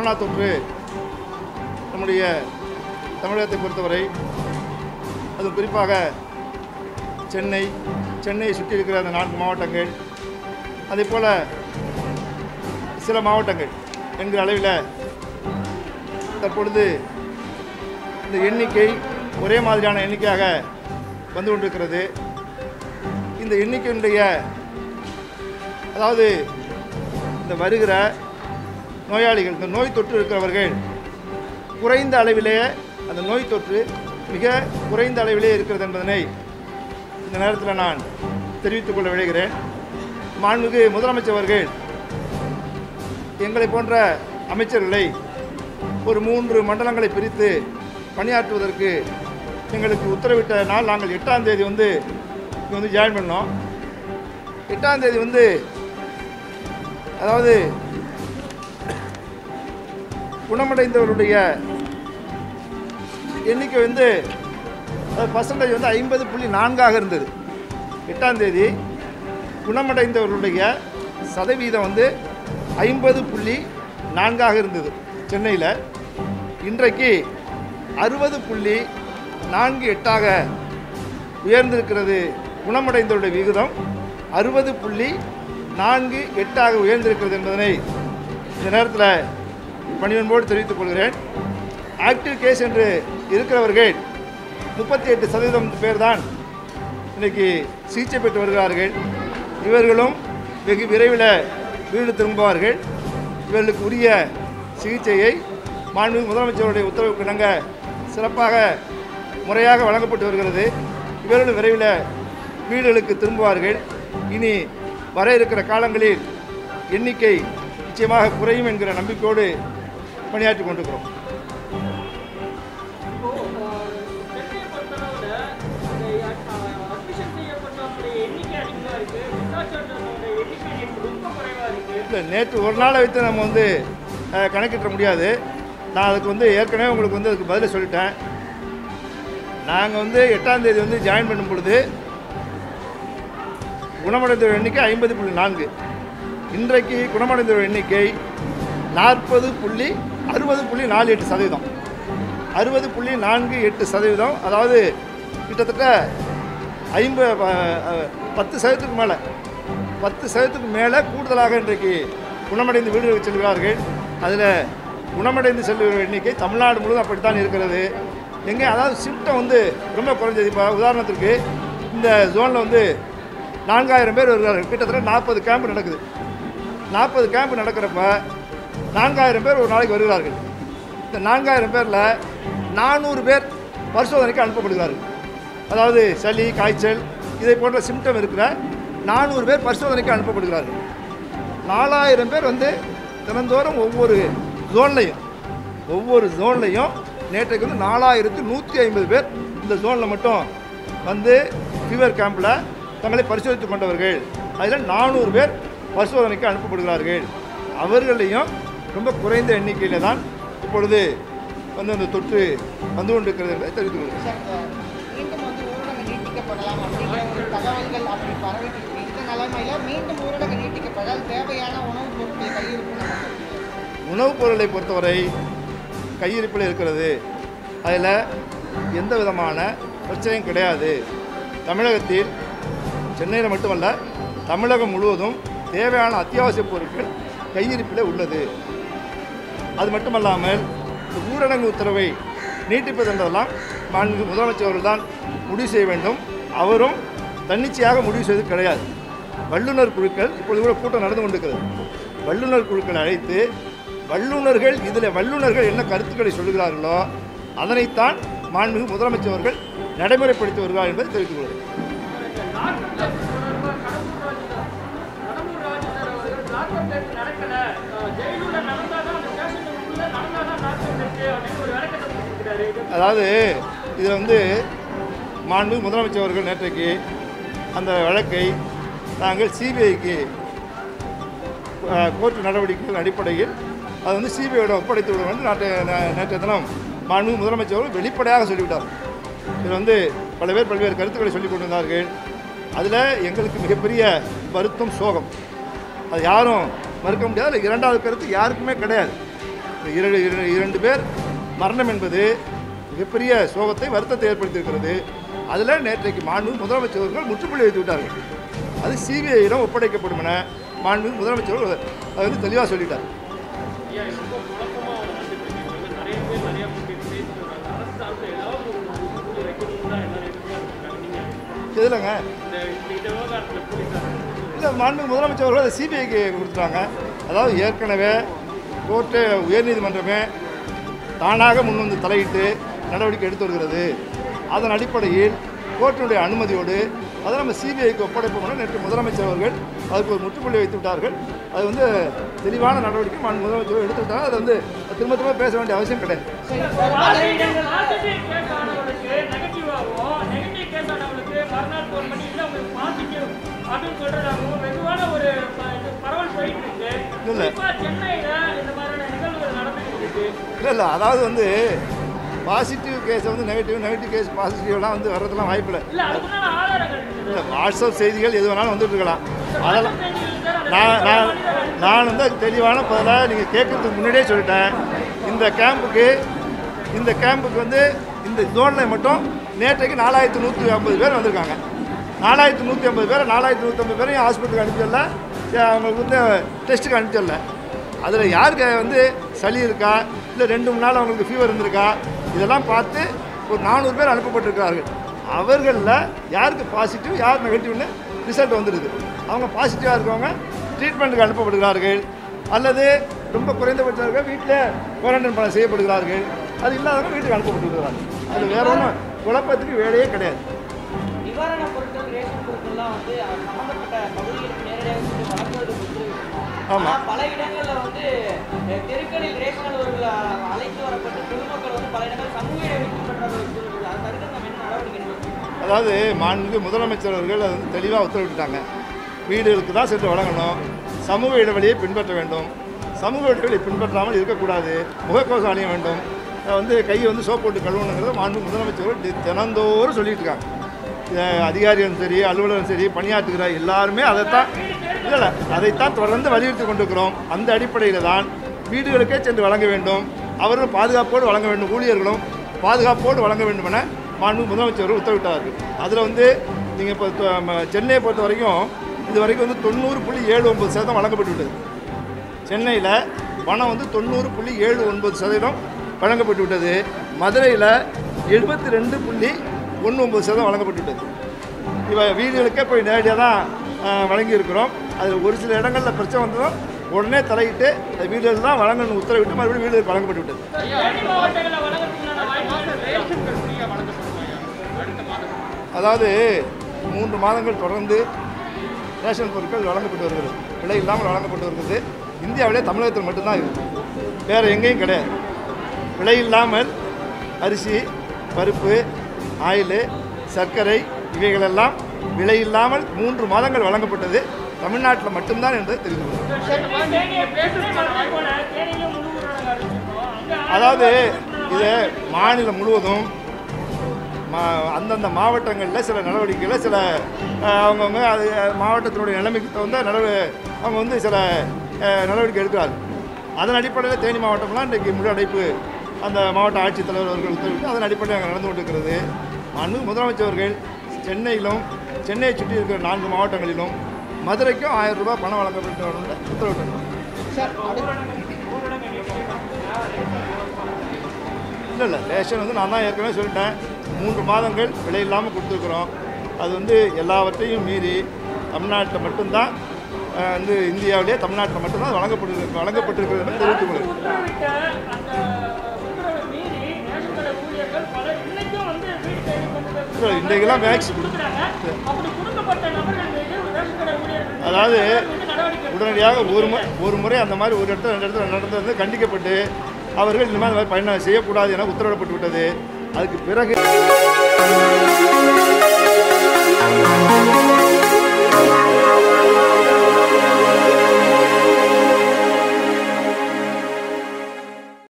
Corona தொற்று நம்முடைய தமிழகத்தை பொறுத்தவரை அது குறிப்பாக சென்னை சென்னையை சுற்றி இருக்கிற அந்த நான்கு மாவட்டங்கள் அதே போல் சில மாவட்டங்கள் என்கிற அளவில் தற்பொழுது இந்த எண்ணிக்கை ஒரே மாதிரியான எண்ணிக்கையாக வந்து கொண்டிருக்கிறது இந்த எண்ணிக்கையினுடைய அதாவது இந்த வருகிற நோயாளிகள் இந்த நோய் தொற்று இருக்கிறவர்கள் குறைந்த அளவிலே அந்த நோய் தொற்று மிக குறைந்த அளவிலே இருக்கிறது என்பதனை இந்த நேரத்தில் நான் தெரிவித்துக் கொள்ள விளைகிறேன் மாண்புமிகு முதலமைச்சர் அவர்கள் எங்களை போன்ற அமைச்சர்களை ஒரு மூன்று மண்டலங்களை பிரித்து பணியாற்றுவதற்கு எங்களுக்கு உத்தரவிட்ட நாள் நாங்கள் எட்டாம் தேதி வந்து இங்கே வந்து ஜாயின் பண்ணோம் எட்டாம் தேதி வந்து அதாவது குணமடைந்தவருடைய எண்ணிக்கை வந்து பர்சன்டேஜ் வந்து ஐம்பது புள்ளி நான்காக இருந்தது எட்டாம் தேதி குணமடைந்தவர்களுடைய சதவீதம் வந்து ஐம்பது புள்ளி நான்காக இருந்தது சென்னையில் இன்றைக்கு அறுபது புள்ளி நான்கு எட்டாக உயர்ந்திருக்கிறது குணமடைந்தவருடைய விகிதம் அறுபது புள்ளி நான்கு எட்டாக உயர்ந்திருக்கிறது என்பதனை இந்த நேரத்தில் பணிவன்போடு தெரிவித்துக் கொள்கிறேன் ஆக்டிவ் கேஸ் என்று இருக்கிறவர்கள் முப்பத்தி எட்டு சதவீதம் பேர் தான் இன்றைக்கி சிகிச்சை பெற்று வருகிறார்கள் இவர்களும் வெகு விரைவில் வீடு திரும்புவார்கள் இவர்களுக்கு உரிய சிகிச்சையை மாண்புமிகு முதலமைச்சருடைய உத்தரவுக்கு இணங்க சிறப்பாக முறையாக வழங்கப்பட்டு வருகிறது இவர்களும் விரைவில் வீடுகளுக்கு திரும்புவார்கள் இனி வர இருக்கிற காலங்களில் எண்ணிக்கை நிச்சயமாக குறையும் என்கிற நம்பிக்கையோடு பணியாற்றி கொண்டிருக்கிறோம் இப்போ அஹ், சென்னையை பொறுத்தளவுல இந்த அட்மிஷன் செய்யப்பட்டவங்களுடைய எண்ணிக்கை அதிகமாக இருக்கு டிஸ்சார்ஜ் எண்ணிக்கை நேற்று ரொம்ப குறைவா இருக்கு இல்லை நேற்று ஒரு நாளை வைத்து நம்ம வந்து அஹ், கணக்கிட முடியாது நான் அதுக்கு வந்து ஏற்கனவே உங்களுக்கு வந்து அதுக்கு பதிலை சொல்லிட்டேன் நாங்கள் வந்து எட்டாம் தேதி வந்து ஜாயின் பண்ணும் பொழுது குணமடைந்தவர் எண்ணிக்கை ஐம்பது புள்ளி நான்கு இன்றைக்கு குணமடைந்தவர் எண்ணிக்கை நாற்பது புள்ளி அறுபது புள்ளி நாலு எட்டு சதவீதம் அறுபது புள்ளி நான்கு எட்டு சதவீதம் அதாவது கிட்டத்தட்ட ஐம்பது பத்து சதவீதத்துக்கு மேலே பத்து சதவீதத்துக்கு மேலே கூடுதலாக இன்றைக்கு குணமடைந்து வீடுகளுக்கு செல்கிறார்கள் அதில் குணமடைந்து செல்கிற எண்ணிக்கை தமிழ்நாடு முழுவதும் அப்படித்தான் இருக்கிறது எங்கே அதாவது சிம்டம் வந்து ரொம்ப குறைஞ்சது இப்போ உதாரணத்திற்கு இந்த ஜோனில் வந்து நான்காயிரம் பேர் வருகிறார்கள் கிட்டத்தட்ட நாற்பது கேம்ப் நடக்குது நாற்பது கேம்ப் நடக்கிறப்ப நான்காயிரம் பேர் ஒரு நாளைக்கு வருகிறார்கள் இந்த நான்காயிரம் பேரில் நானூறு பேர் பரிசோதனைக்கு அனுப்பப்படுகிறார்கள் அதாவது சளி காய்ச்சல் இதை போன்ற சிம்டம் இருக்கிற நானூறு பேர் பரிசோதனைக்கு அனுப்பப்படுகிறார்கள் நாலாயிரம் பேர் வந்து தினந்தோறும் ஒவ்வொரு ஜோன்லையும் ஒவ்வொரு ஜோன்லையும் நேற்றைக்கு வந்து நாலாயிரத்து நூற்றி ஐம்பது பேர் இந்த ஜோனில் மட்டும் வந்து ஃபீவர் கேம்பில் தங்களை பரிசோதித்துக் கொண்டவர்கள் அதில் நானூறு பேர் பரிசோதனைக்கு அனுப்பப்படுகிறார்கள் அவர்களையும் ரொம்ப குறைந்த எண்ணிக்கையில் தான் இப்பொழுது வந்து அந்த தொற்று வந்து கொண்டிருக்கிறது என்பதை தெரிவித்துக் கொள்கிறேன் சார், அஹ், மீண்டும் வந்து ஊரடங்கு நீட்டிக்கப்படலாம் அப்படிங்கிற ஒரு தகவல்கள் அப்படி பரவிட்டு இருக்கு இந்த நிலைமையில மீண்டும் ஊரடங்கு நீட்டிக்கப்பட்டால் தேவையான உணவுப் பொருட்கள் கையிருப்பு நமக்கு இருக்கு. உணவுப் பொருளை பொறுத்தவரை கையிருப்பில் இருக்கிறது அதில் எந்த விதமான பிரச்சனையும் கிடையாது தமிழகத்தில் சென்னையில் மட்டுமல்ல தமிழகம் முழுவதும் தேவையான அத்தியாவசிய பொருட்கள் கையிருப்பில் உள்ளது அது மட்டுமல்லாமல் இந்த ஊரடங்கு உத்தரவை நீட்டிப்பது என்பதெல்லாம் மாண்பு முதலமைச்சர் அவர்கள் தான் முடிவு செய்ய வேண்டும் அவரும் தன்னிச்சையாக முடிவு செய்தது கிடையாது வல்லுநர் குழுக்கள் இப்பொழுது கூட கூட்டம் நடந்து கொண்டிருக்கிறது வல்லுநர் குழுக்களை அழைத்து வல்லுநர்கள் இதில் வல்லுநர்கள் என்ன கருத்துக்களை சொல்கிறார்களோ அதனைத்தான் மாண்புமிகு முதலமைச்சர் அவர்கள் நடைமுறைப்படுத்தி வருகிறார் என்பதை தெரிவித்துக் கொள்கிறேன் இந்த லாக்அப் டெஸ்ட் தொடர்பாக கடம்பூர் ராஜு சார் கடம்பூர் ராஜு சார் அவர்கள் லாக்அப் டெஸ்ட் நடக்கல அஹ், ஜெயிலுள்ள நடந்தாதான் அந்த ஸ்டேஷனுக்குள்ள நடந்தாதான் லாக்அப் டெஸ்ட் அப்படின்னு ஒரு விளக்கத்தை கொடுத்துருக்காரு இது அதாவது இதில் வந்து மாண்பு முதலமைச்சர் அவர்கள் நேற்றைக்கு அந்த வழக்கை நாங்கள் சிபிஐக்கு கோர்ட்டு நடவடிக்கைகள் அடிப்படையில் அது வந்து சிபிஐயோட ஒப்படைத்து விட வேண்டும் நேற்று நே- நேற்றைய தினம் மாண்பு முதலமைச்சர் அவர்கள் வெளிப்படையாக சொல்லிவிட்டார் இதில் வந்து பல பேர் பல்வேறு கருத்துக்களை சொல்லிக் கொண்டிருந்தார்கள் அதில் எங்களுக்கு மிகப்பெரிய வருத்தம் சோகம் அது யாரும் மறுக்க முடியாது அதில் இரண்டாவது கருத்து யாருக்குமே கிடையாது இந்த இரண்டு இரண்டு- இரண்டு பேர் மரணம் என்பது மிகப்பெரிய சோகத்தை வருத்தத்தை ஏற்படுத்தியிருக்கிறது அதில் நேற்றைக்கு மாண்பு முதலமைச்சர் அவர்கள் முற்றுப்புள்ளி வைத்து விட்டார்கள் அது சிபிஐயிடம் ஒப்படைக்கப்படும் என மாண்பு முதலமைச்சர் அவர்கள் அதை வந்து தெளிவாக சொல்லிட்டார் ஐயா இது ரொம்ப குழப்பமா வந்துட்டு இருக்கு நிறைய பேர் நிறைய பேர் பேசிட்டு இருக்காங்க அரசு சார்பில் ஏதாவது ஒரு முற்றுப்புள்ளி வைக்கணும்னு தான் எல்லாரும் எதிர்பார்த்துருக்காங்க நீங்க எதுலங்க இந்த இந்த விவகாரத்தில் போலீஸார் இல்லை மாண்பு முதலமைச்சர் அவர்கள் அதை சிபிஐக்கு கொடுத்துட்டாங்க அதாவது ஏற்கனவே கோர்ட்டு உயர்நீதிமன்றமே தானாக முன்வந்து தலையிட்டு நடவடிக்கை எடுத்து வருகிறது அதன் அடிப்படையில் கோர்ட்டினுடைய அனுமதியோடு அதை நம்ம சிபிஐக்கு ஒப்படைப்போம்னு நேற்று முதலமைச்சர் அவர்கள் அதுக்கு ஒரு முற்றுப்புள்ளி வைத்து விட்டார்கள் அது வந்து தெளிவான நடவடிக்கை மாண்பு முதலமைச்சர் எடுத்து விட்டாங்க அதை வந்து திரும்ப திரும்ப பேச வேண்டிய அவசியம் கிடையாது பாசிட்டிவ் கேஸ் ஆனவங்களுக்கு நெகட்டிவாகவும் நெகட்டிவ் கேஸ் ஆனவங்களுக்கு மறுநாள் ஃபோன் பண்ணி இல்லை உங்களுக்கு பாசிட்டிவ் அப்படின்னு சொல்றதாகவும் வெகுவான ஒரு ப- இது பரவல் போயிட்டு இருக்கு இல்ல. குறிப்பா சென்னையில இந்த மாதிரியான நிகழ்வுகள் நடந்துட்டு இருக்கு இல்லை இல்லை அதாவது வந்து பாசிட்டிவ் கேஸ் வந்து நெகட்டிவ் நெகட்டிவ் கேஸ் பாசிட்டிவ்லாம் வந்து வர்றதுலாம் வாய்ப்பில்லை இல்ல அதுக்குண்டான ஆதாரங்கள் இருக்குது இல்லை வாட்ஸ்அப் செய்திகள் எது வேணாலும் வந்துட்டு இருக்கலாம் அதெல்லாம் செய்திகள் சார், அந்த நான் நான் நான் வந்து அதுக்கு தெளிவான பதிலாக நீங்கள் கேட்கறதுக்கு முன்னாடியே சொல்லிட்டேன் இந்த கேம்புக்கு இந்த கேம்புக்கு வந்து இந்த ஜோனில் மட்டும் நேற்றைக்கு நாலாயிரத்தி நூற்றி ஐம்பது பேர் வந்திருக்காங்க நாலாயிரத்தி நூற்றி ஐம்பது பேர் நாலாயிரத்தி நூற்றம்பது பேரையும் ஹாஸ்பிட்டலுக்கு அனுப்பிச்சிடல ஏ, அவங்களுக்கு வந்து டெஸ்ட்டுக்கு அனுப்பிச்சிடல அதில் யாருக்கு வந்து சளி இருக்கா இல்லை ரெண்டு மூணு நாள் அவங்களுக்கு ஃபீவர் இருந்திருக்கா இதெல்லாம் பார்த்து ஒரு நானூறு பேர் அனுப்பப்பட்டிருக்கிறார்கள் அவர்களில் யாருக்கு பாசிட்டிவ் யார் நெகட்டிவ்னு ரிசல்ட் வந்துடுது அவங்க பாசிட்டிவாக இருக்கவங்க ட்ரீட்மெண்ட்டுக்கு அனுப்பப்படுகிறார்கள் அல்லது ரொம்ப குறைந்தபட்சம் வீட்டில் குவாரண்டைன் பண்ண செய்யப்படுகிறார்கள் அது இல்லாதவங்க வீட்டுக்கு அனுப்பப்பட்டிருக்கிறார்கள் அது வேற ஒன்றும் குழப்பத்துக்கு வேலையே கிடையாது நிவாரணப் பொருட்கள் ரேஷன் பொருட்கள்லாம் வந்து அது சம்பந்தப்பட்ட பகுதிகளுக்கு நேரடியாக சென்று வழங்குவதற்கு உத்தரவிட்டிருந்தோம். ஆமா. ஆனா பல இடங்கள்ல வந்து அஹ், தெருக்களில் ரேஷன் அலுவலர்கள் அஹ், அழைத்து வரப்பட்டு பொதுமக்கள் வந்து பல இடங்கள் சமூக இடைவெளி பின்பற்றாத ஒரு சூழல் அது தடுக்க நம்ம என்ன நடவடிக்கை எடுக்கணும்? அதாவது மாண்பு முதலமைச்சர் அவர்கள் அதை வந்து தெளிவாக உத்தரவிட்டாங்க வீடுகளுக்கு தான் சென்று வழங்கணும் சமூக இடைவெளியை பின்பற்ற வேண்டும் சமூக இடைவெளியை பின்பற்றாமல் இருக்கக்கூடாது முகக்கவசம் அணிய வேண்டும் அஹ் வந்து கையை வந்து சோப் போட்டு கழுவணுங்கிறத மாண்பு முதலமைச்சர் அவர்கள் தி- தினந்தோறும் சொல்லிட்டு இருக்காங்க இதை அதிகாரிகளும் சரி அலுவலரும் சரி பணியாற்றுகிற எல்லாருமே அதைத்தான் இல்லை இல்லை அதைத்தான் தொடர்ந்து வலியுறுத்தி கொண்டிருக்கிறோம் அந்த அடிப்படையில் தான் வீடுகளுக்கே சென்று வழங்க வேண்டும் அவர்கள் பாதுகாப்போடு வழங்க வேண்டும் ஊழியர்களும் பாதுகாப்போடு வழங்க வேண்டும் என மாண்பு முதலமைச்சர் அவர்கள் உத்தரவிட்டார்கள் அதில் வந்து நீங்கள் இப்போ தொ- ம- சென்னையை பொறுத்த வரைக்கும் இது வரைக்கும் வந்து தொண்ணூறு புள்ளி ஏழு ஒன்பது சதவீதம் வழங்கப்பட்டு விட்டது சென்னையில் பணம் வந்து தொண்ணூறு புள்ளி ஏழு ஒன்பது சதவீதம் வழங்கப்பட்டு விட்டது மதுரையில் எழுபத்தி ரெண்டு புள்ளி ஒன்று ஒம்பது சதவீதம் வழங்கப்பட்டு விட்டது இவ வீடுகளுக்கே போய் நேரடியாக தான் அஹ், வழங்கியிருக்கிறோம் அதில் ஒரு சில இடங்களில் பிரச்சனை வந்ததும் உடனே தலையிட்டு அது வீடுகள் தான் வழங்கணும் உத்தரவிட்டு மறுபடியும் வீடுகளுக்கு வழங்கப்பட்டு விட்டது தேனி மாவட்டங்களில் வழங்கத்துக்கான வாய்ப்புகள் ரேஷன்கள் ஃப்ரீயாக வழங்கப்படுமா ஐயா? அடுத்த மாதம் அதாவது மூன்று மாதங்கள் தொடர்ந்து ரேஷன் பொருட்கள் வழங்கப்பட்டு வருகிறது விலை இல்லாமல் வழங்கப்பட்டு வருகிறது இந்தியாவிலே தமிழகத்தில் மட்டும்தான் இருக்குது வேறு எங்கேயும் கிடையாது விலை இல்லாமல் அரிசி பருப்பு ஆயில் சர்க்கரை இவைகளெல்லாம் விலை இல்லாமல் மூன்று மாதங்கள் வழங்கப்பட்டது தமிழ்நாட்டில் மட்டும்தான் என்று தெரிந்து கொள்கிறேன் தேனியை பேசுறது மாதிரி போல தேனியிலும் முழு ஊரடங்கு அறிவிச்சிருக்கோம். அங்க அதாவது இது மாநிலம் முழுவதும் மா அந்தந்த மாவட்டங்களில் சில நடவடிக்கைகளை சில அஹ், அவங்கவங்க அது மாவட்டத்தினுடைய நிலைமைக்கு தகுந்த நடவ அவங்க வந்து சில அஹ், நடவடிக்கை எடுக்கிறார்கள் அதன் அடிப்படையில் தேனி மாவட்டம்லாம் இன்றைக்கு முழு அடைப்பு அந்த மாவட்ட ஆட்சித்தலைவர் அவர்கள் உத்தரவிட்டு அதன் அடிப்படையில் அங்கே நடந்து கொண்டிருக்கிறது அன்பு முதலமைச்சர் அவர்கள் சென்னையிலும் சென்னையை சுற்றி இருக்கிற நான்கு மாவட்டங்களிலும் மதுரைக்கும் ஆயிரம் ரூபாய் பணம் வழங்கப்பட்டு உத்தரவிட்டார் சார் அடுத்து இல்லை இல்லை ரேஷன் வந்து நான் தான் ஏற்கனவே சொல்லிட்டேன் மூன்று மாதங்கள் விலை இல்லாமல் கொடுத்துருக்குறோம் அது வந்து எல்லாவற்றையும் மீறி தமிழ்நாட்டில் மட்டும்தான் அஹ், வந்து இந்தியாவிலே தமிழ்நாட்டில் மட்டும்தான் வழங்கப்பட்டிருக்கு வழங்கப்பட்டிருக்கிறது என்று தெரிவித்துக் கொள்கிறேன் உத்தரவிட்ட அந்த உத்தரவை மீறி ரேஷன் கடை ஊழியர்கள் பலர் இன்னைக்கும் வந்து வீடு தேடி கொண்டு போய் இல்லை, இன்றைக்கெல்லாம் வேக்ஸ் கொடுக்குறாங்க அப்படி கொடுக்கப்பட்ட நபர்கள் மீது ரேஷன் கடை ஊழியர்கள் மீது அதாவது மீது நடவடிக்கை உடனடியாக ஒரு முறை ஒரு முறை அந்த மாதிரி ஒரு இடத்துல ரெண்டு இடத்துல நடந்தது வந்து கண்டிக்கப்பட்டு அவர்கள் இந்த மாதிரி பயணம் செய்யக்கூடாது என உத்தரவிடப்பட்டு விட்டது அதுக்கு பிறகு